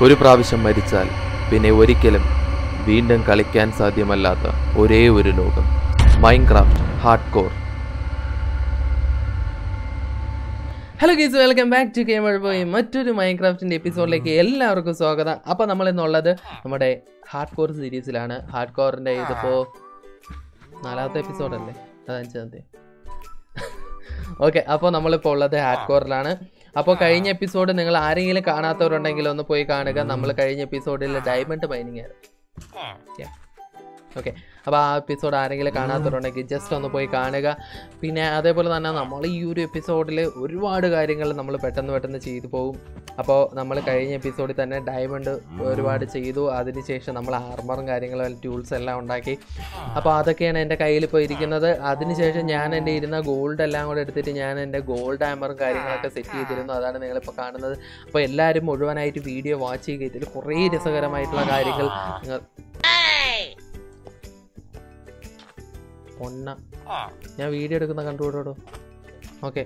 ഒരു പ്രാവശ്യം മരിച്ചാൽ പിന്നെ ഒരിക്കലും വീണ്ടും കളിക്കാൻ സാധ്യമല്ലാത്ത ഒരേ ഒരു ലോകം Minecraft hardcore hello guys welcome back to gamer boy മറ്റൊരു മൈൻക്രാഫ്റ്റിൻ്റെ എപ്പിസോഡിലേക്ക് എല്ലാവർക്കും സ്വാഗതം അപ്പോൾ നമ്മൾ ഇന്നുള്ളത് നമ്മുടെ ഹാർഡ് കോർ സീരീസിലാണ് ഹാർഡ് കോറിൻ്റെ ഇതിപ്പോൾ നാലാമത്തെ എപ്പിസോഡല്ലേ അത് അഞ്ചാമത്തെ ഓക്കെ അപ്പോൾ നമ്മളിപ്പോൾ ഉള്ളത് ഹാർഡ് കോറിലാണ് അപ്പോൾ കഴിഞ്ഞ എപ്പിസോഡ് നിങ്ങൾ ആരെങ്കിലും കാണാത്തവരുണ്ടെങ്കിൽ ഒന്ന് പോയി കാണുക നമ്മൾ കഴിഞ്ഞ എപ്പിസോഡിൽ ഡയമണ്ട് മൈനിങ് ആയിരുന്നു ഓക്കെ അപ്പോൾ ആ എപ്പിസോഡ് ആരെങ്കിലും കാണാത്തവരുണ്ടെങ്കിൽ ജസ്റ്റ് ഒന്ന് പോയി കാണുക പിന്നെ അതേപോലെ തന്നെ നമ്മൾ ഈ ഒരു എപ്പിസോഡിൽ ഒരുപാട് കാര്യങ്ങൾ നമ്മൾ പെട്ടെന്ന് പെട്ടെന്ന് ചെയ്തു പോകും അപ്പോൾ നമ്മൾ കഴിഞ്ഞ എപ്പിസോഡിൽ തന്നെ ഡയമണ്ട് ഒരുപാട് ചെയ്തു അതിനുശേഷം നമ്മൾ ആർമറും കാര്യങ്ങളും ടൂൾസ് എല്ലാം ഉണ്ടാക്കി അപ്പോൾ അതൊക്കെയാണ് എൻ്റെ കയ്യിൽ ഇപ്പോൾ ഇരിക്കുന്നത് അതിനുശേഷം ഞാൻ എൻ്റെ ഇരുന്ന ഗോൾഡ് എല്ലാം കൂടെ എടുത്തിട്ട് ഞാൻ എൻ്റെ ഗോൾഡ് ആമറും കാര്യങ്ങളൊക്കെ സെറ്റ് ചെയ്തിരുന്നു അതാണ് നിങ്ങളിപ്പോൾ കാണുന്നത് അപ്പോൾ എല്ലാവരും മുഴുവനായിട്ട് വീഡിയോ വാച്ച് ചെയ്യുക ഇതിൽ കുറേ രസകരമായിട്ടുള്ള കാര്യങ്ങൾ നിങ്ങൾ ഒന്ന ഞാൻ വീഡിയോ എടുക്കുന്ന കണ്ടുകൂടോ ഓക്കെ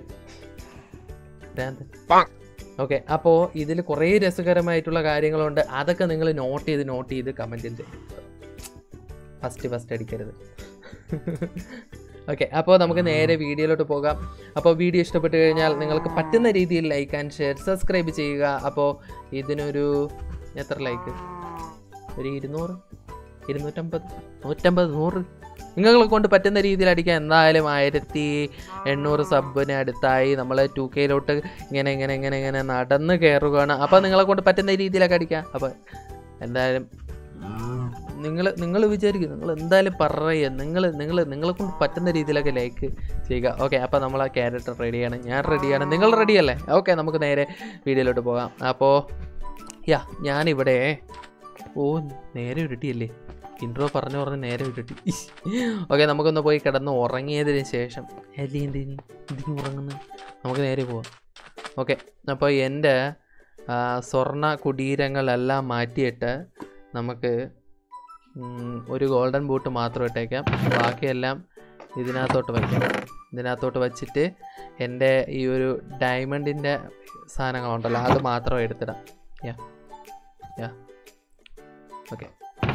ഓക്കെ അപ്പോൾ ഇതിൽ കുറേ രസകരമായിട്ടുള്ള കാര്യങ്ങളുണ്ട് അതൊക്കെ നിങ്ങൾ നോട്ട് ചെയ്ത് നോട്ട് ചെയ്ത് കമൻറ്റിൽ ഫസ്റ്റ് ഫസ്റ്റ് അടിക്കരുത് ഓക്കെ അപ്പോൾ നമുക്ക് നേരെ വീഡിയോയിലോട്ട് പോകാം അപ്പോൾ വീഡിയോ ഇഷ്ടപ്പെട്ട് കഴിഞ്ഞാൽ നിങ്ങൾക്ക് പറ്റുന്ന രീതിയിൽ ലൈക്ക് ആൻഡ് ഷെയർ സബ്സ്ക്രൈബ് ചെയ്യുക അപ്പോൾ ഇതിനൊരു എത്ര ലൈക്ക് ഒരു ഇരുന്നൂറ് ഇരുന്നൂറ്റമ്പത് നൂറ്റമ്പത് നൂറ് നിങ്ങളെ കൊണ്ട് പറ്റുന്ന രീതിയിൽ അടിക്കാൻ എന്തായാലും ആയിരത്തി എണ്ണൂറ് സബിന് അടുത്തായി നമ്മൾ ടു കെയിലോട്ട് ഇങ്ങനെ ഇങ്ങനെ ഇങ്ങനെ ഇങ്ങനെ നടന്ന് കയറുകയാണ് അപ്പോൾ നിങ്ങളെ കൊണ്ട് പറ്റുന്ന രീതിയിലൊക്കെ അടിക്കാം അപ്പോൾ എന്തായാലും നിങ്ങൾ നിങ്ങൾ വിചാരിക്കും നിങ്ങൾ എന്തായാലും പറയുക നിങ്ങൾ നിങ്ങൾ നിങ്ങളെ കൊണ്ട് പറ്റുന്ന രീതിയിലൊക്കെ ലൈക്ക് ചെയ്യുക ഓക്കെ അപ്പോൾ നമ്മൾ ആ ക്യാരക്ടർ റെഡിയാണ് ഞാൻ റെഡിയാണ് നിങ്ങൾ റെഡിയല്ലേ ഓക്കെ നമുക്ക് നേരെ വീഡിയോയിലോട്ട് പോകാം അപ്പോൾ യാ ഞാനിവിടെ ഓ നേരെ ഉരുട്ടിയല്ലേ ഇൻട്രോ പറഞ്ഞു പറഞ്ഞ് നേരെ വിട്ടിട്ട് ഓക്കെ നമുക്കൊന്ന് പോയി കിടന്ന് ഉറങ്ങിയതിന് ശേഷം അല്ലേ എന്തിന് ഇതിന് ഉറങ്ങുന്നു നമുക്ക് നേരെ പോവാം ഓക്കെ അപ്പോൾ എൻ്റെ ആ, സ്വർണ്ണ കുടീരങ്ങളെല്ലാം മാറ്റിയിട്ട് നമുക്ക് ഉം, ഒരു ഗോൾഡൻ ബൂട്ട് മാത്രം ഇട്ടേക്കാം ബാക്കിയെല്ലാം ഇതിനകത്തോട്ട് വയ്ക്കാം ഇതിനകത്തോട്ട് വച്ചിട്ട് എൻ്റെ ഈ ഒരു ഡയമണ്ടിൻ്റെ സാധനങ്ങളുണ്ടല്ലോ അത് മാത്രം എടുത്തിടാം യാ യാ ഓക്കെ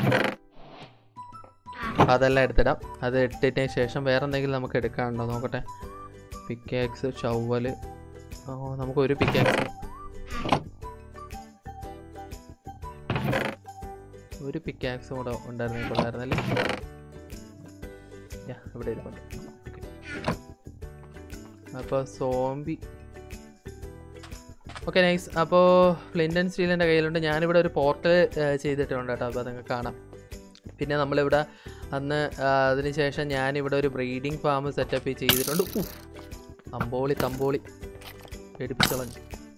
അതെല്ലാം എടുത്തിടാം അത് ഇട്ടതിന് ശേഷം വേറെ എന്തെങ്കിലും നമുക്ക് എടുക്കാനുണ്ടോ നോക്കട്ടെ പിക്കാക്സ് ഷവല് ഓ നമുക്ക് ഒരു പിക്കാക്സ് ഒരു പിക്കാക്സും കൂടെ ഉണ്ടായിരുന്നു കൊള്ളായിരുന്നല്ലേ യാ ഇവിടെ ഇരിപ്പുണ്ട് ഓക്കെ അപ്പോൾ സോംബി ഓക്കെ നൈസ് അപ്പോൾ ഫ്ലിൻറ്റൻ സ്റ്റീലിൻ്റെ കയ്യിലുണ്ട് ഞാനിവിടെ ഒരു പോർട്ടൽ ചെയ്തിട്ടുണ്ട് കേട്ടോ അപ്പോൾ നിങ്ങൾക്ക് കാണാം പിന്നെ നമ്മളിവിടെ അന്ന് ആ, അതിനുശേഷം ഞാനിവിടെ ഒരു ബ്രീഡിംഗ് ഫാം സെറ്റപ്പ് ചെയ്തിട്ടുണ്ട് ഉഫ്. അമ്പോളി തമ്പോളി എടുപ്പിച്ചളഞ്ഞു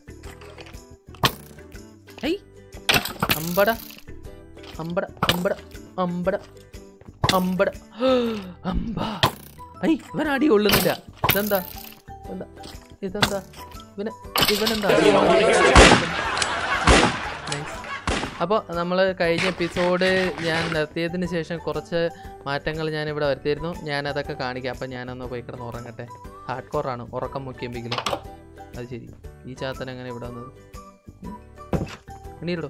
ഐ അമ്പട അമ്പട അമ്പട അമ്പട അമ്പട അമ്പ ഐ ഇവൻ അടി കൊള്ളുന്നില്ല ഇതെന്താ എന്താ ഇതെന്താ ഇവന് ഇവനെന്താ നൈസ് അപ്പോൾ നമ്മൾ കഴിഞ്ഞ എപ്പിസോഡ് ഞാൻ നിർത്തിയതിന് ശേഷം കുറച്ച് മാറ്റങ്ങൾ ഞാൻ ഇവിടെ വരുത്തിയിരുന്നു ഞാൻ അതൊക്കെ കാണിക്കാം അപ്പം ഞാനൊന്ന് പോയി കിടന്ന് ഉറങ്ങട്ടെ ഹാർഡ് കോറാണ് ഉറക്കം മുക്കിയെങ്കിലും അത് ശരി ഈ ചാത്തൻ എങ്ങനെ ഇവിടെ വന്നത് ഉം. എണീരിടോ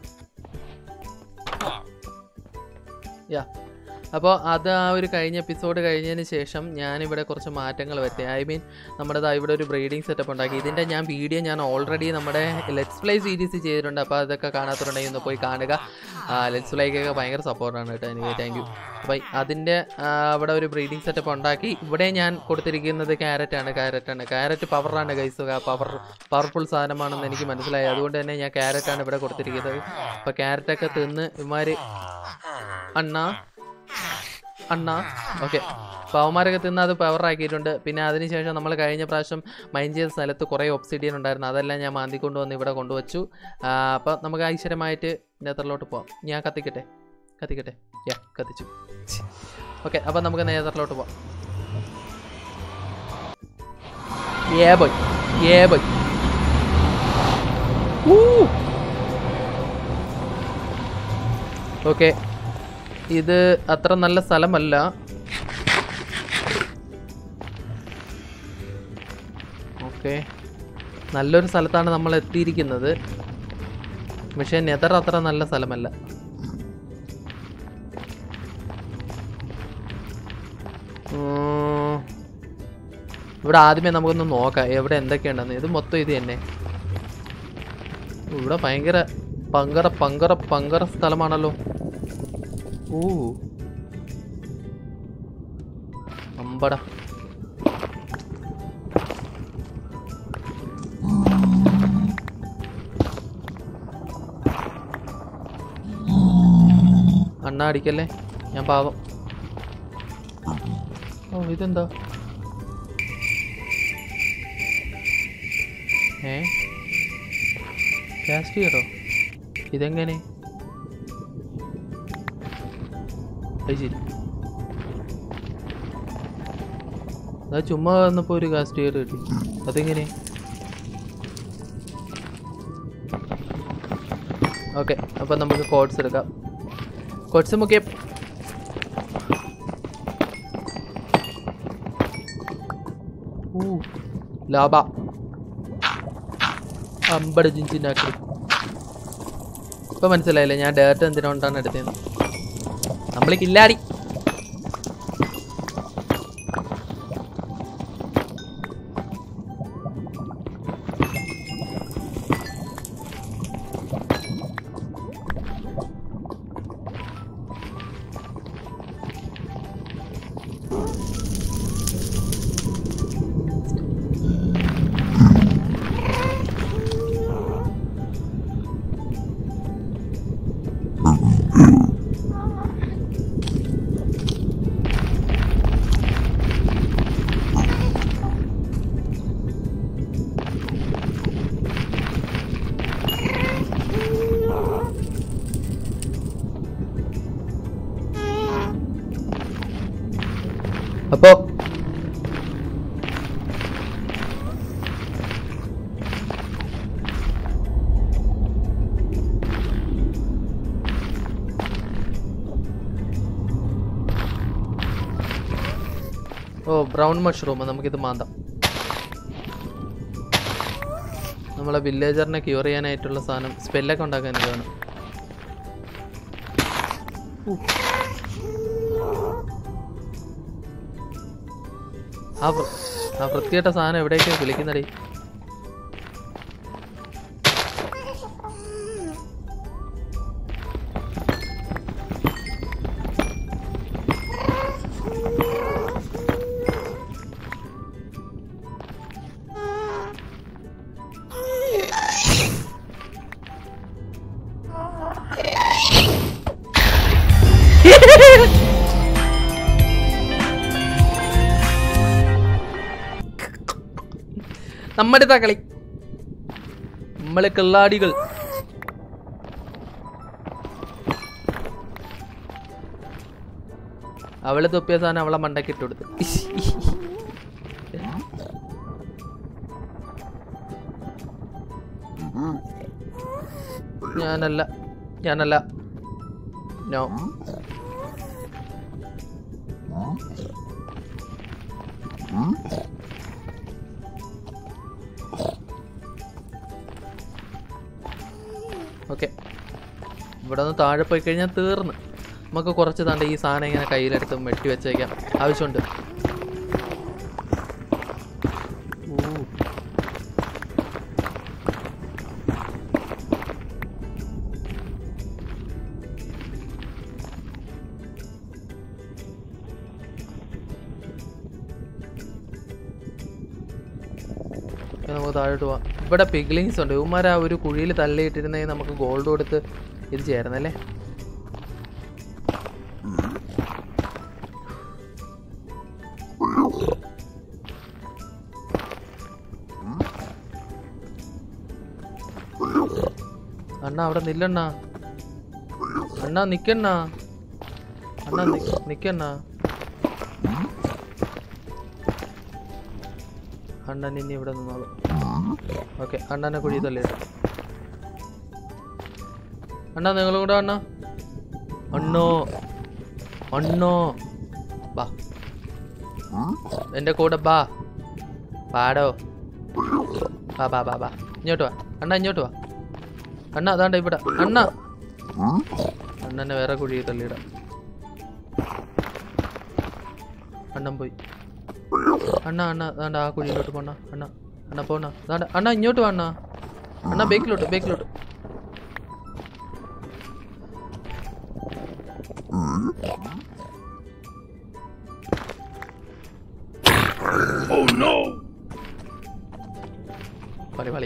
യാ അപ്പോൾ അത് ആ ഒരു കഴിഞ്ഞ എപ്പിസോഡ് കഴിഞ്ഞതിന് ശേഷം ഞാനിവിടെ കുറച്ച് മാറ്റങ്ങൾ വരുത്തി ഐ മീൻ നമ്മുടെ ദാ ഇവിടെ ഒരു ബ്രീഡിംഗ് സെറ്റപ്പ് ഉണ്ടാക്കി ഇതിൻ്റെ ഞാൻ വീഡിയോ ഞാൻ ഓൾറെഡി നമ്മുടെ ലെറ്റ്സ് പ്ലേ സീരീസ് ചെയ്തിട്ടുണ്ട് അപ്പോൾ അതൊക്കെ കാണാത്തുണ്ടെങ്കിൽ ഒന്ന് പോയി കാണുക ലെറ്റ്സ് പ്ലേക്കൊക്കെ ഭയങ്കര സപ്പോർട്ടാണ് കേട്ടോ എനിക്ക് താങ്ക് യു അപ്പോൾ അതിൻ്റെ ആ, അവിടെ ഒരു ബ്രീഡിംഗ് സെറ്റപ്പ് ഉണ്ടാക്കി ഇവിടെ ഞാൻ കൊടുത്തിരിക്കുന്നത് ക്യാരറ്റാണ് ക്യാരറ്റാണ് ക്യാരറ്റ് പവറാണ് ഗൈസ് പവർ പവർഫുൾ സാധനമാണെന്ന് എനിക്ക് മനസ്സിലായി അതുകൊണ്ട് തന്നെ ഞാൻ ക്യാരറ്റാണ് ഇവിടെ കൊടുത്തിരിക്കുന്നത് അപ്പോൾ ക്യാരറ്റൊക്കെ തിന്ന് ഇമാർ അണ്ണ അണ്ണ ഓക്കെ അപ്പോൾ അവന്മാരൊക്കെ തിന്ന് അത് പവറാക്കിയിട്ടുണ്ട് പിന്നെ അതിനുശേഷം നമ്മൾ കഴിഞ്ഞ പ്രാവശ്യം മൈൻ ചെയ്ത സ്ഥലത്ത് കുറേ ഒബ്സിഡിയൻ ഉണ്ടായിരുന്നു അതെല്ലാം ഞാൻ മാന്തി കൊണ്ടുവന്ന് ഇവിടെ കൊണ്ടുവച്ചു അപ്പോൾ നമുക്ക് ഐശ്വര്യമായിട്ട് നേതറിലോട്ട് പോവാം ഞാൻ കത്തിക്കട്ടെ കത്തിക്കട്ടെ യാ കത്തിച്ചു ഓക്കെ അപ്പോൾ നമുക്ക് നേതറിലോട്ട് പോവാം ഏ ബോയ് ഏ ബോയ് ഓക്കെ ഇത് അത്ര നല്ല സ്ഥലമല്ല ഓക്കെ നല്ലൊരു സ്ഥലത്താണ് നമ്മൾ എത്തിയിരിക്കുന്നത് പക്ഷേ നെതർ അത്ര നല്ല സ്ഥലമല്ല ഉം. ഇവിടെ ആദ്യമേ നമുക്കൊന്ന് നോക്കാം എവിടെ എന്തൊക്കെയുണ്ടെന്ന് ഇത് മൊത്തം ഇത് തന്നെ ഇവിടെ ഭയങ്കര പങ്കറ പങ്കറ പങ്കറ സ്ഥലമാണല്ലോ ഓ അമ്പട അണ്ണ അടിക്കല്ലേ ഞാൻ പാവം ഓ ഇതെന്താ ഏ കാസ്റ്റ് ചെയ്യറോ ഇതെങ്ങനെ അത് ശരി അത് ചുമ്മാ വന്നപ്പോൾ ഒരു കാസ്റ്റ് ചെയ്യർ കിട്ടി അതെങ്ങനെ ഓക്കെ അപ്പം നമുക്ക് കോഡ്സ് എടുക്കാം കോഡ്സ് മുഖ്യ ലാഭ അമ്പട് ജിഞ്ചിനാക്കി ഇപ്പൊ മനസ്സിലായില്ലേ ഞാൻ ഡേർട്ട് എന്തിനോണ്ടാണ് എടുത്തത് നമ്മൾ കില്ലാടി അപ്പോ ഓ ബ്രൗൺ മഷ്റൂം നമുക്കിത് മാന്താം നമ്മളെ വില്ലേജറിനെ ക്യൂർ ചെയ്യാനായിട്ടുള്ള സാധനം സ്പെല്ലൊക്കെ ഉണ്ടാക്കാൻ ഇതാണ് ആ വൃ- ആ വൃത്തികെട്ട സാധനം എവിടേക്കാ വിളിക്കുന്നടേ നമ്മുടെ ഇതാ കളി നമ്മളെ കള്ളാടികൾ അവളെ തൊപ്പിയ സാധനം അവളെ മണ്ടയ്ക്ക് ഇട്ട് കൊടുത്ത് ഞാനല്ല ഞാനല്ല നോ ഓക്കെ ഇവിടെ നിന്ന് താഴെ പോയി കഴിഞ്ഞാൽ തീർന്ന് നമുക്ക് കുറച്ച് താണ്ട് ഈ സാധനം ഇങ്ങനെ കയ്യിലെടുത്ത് വെട്ടി വെച്ചേക്കാം ആവശ്യമുണ്ട് ഊ. ഇനി നമുക്ക് താഴോട്ട് പോവാം ഇവിടെ പിഗ്ലിങ്സ് ഉണ്ട് ഇവന്മാർ ആ ഒരു കുഴിയിൽ തള്ളിയിട്ടിരുന്നെങ്കിൽ നമുക്ക് ഗോൾഡ് കൊടുത്ത് ഇത് ചേർന്നല്ലേ അണ്ണ അവിടെ നില്ലണ്ണ അണ്ണ നിക്കണ്ണ അണ്ണ നി- നിക്കണ്ണ അണ്ണൻ ഇനി ഇവിടെ നിന്നോളൂ ഓക്കെ അണ്ണനെ കുഴി തള്ളിയിട്ട് അണ്ണാ നിങ്ങളും കൂടെ അണ്ണ അണ്ണോ അണ്ണോ ബാ എൻ്റെ കൂടെ ബാ പാടോ ബാ ബാ ബാ ബാ ഇങ്ങോട്ട് വാ അണ്ണ ഇങ്ങോട്ട് വാ അണ്ണ അതാണ്ട ഇവിടെ അണ്ണ അണ്ണനെ വേറെ കുഴി തള്ളിയിട അണ്ണൻ പോയി അണ്ണ അണ്ണ അതാണ്ട ആ കുഴിയിലോട്ട് പോണ അണ്ണ അണ്ണ പോണ അതാണ്ട അണ്ണ ഇങ്ങോട്ട് വേണ അണ്ണ ബേക്കിലോട്ട് ബേക്കിലോട്ട് വളി വളി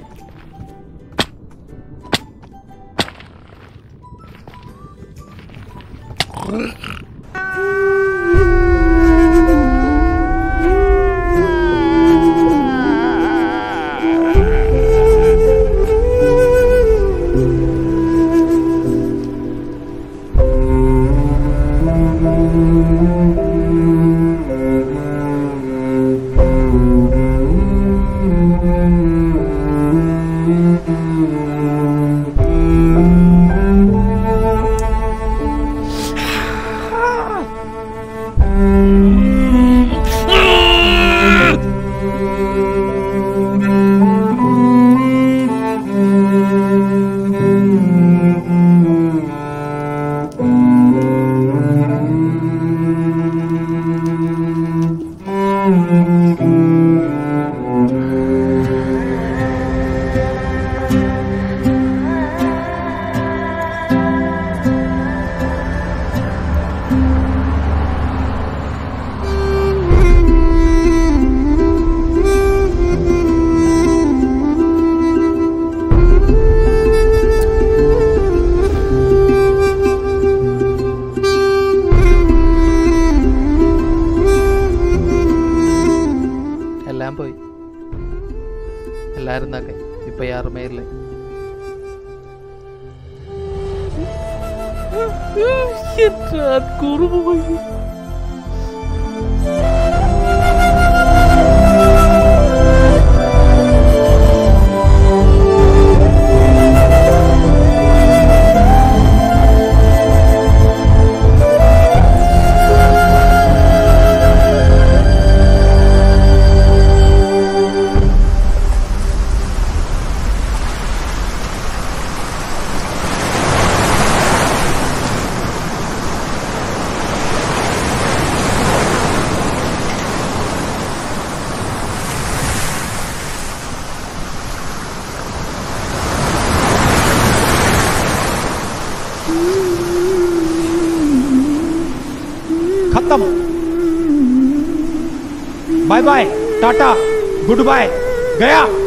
എല്ലാം പോയി എല്ലാരും താക്കെ ഇപ്പൊ യാറുമേരില് खत्म bye bye tata good bye गया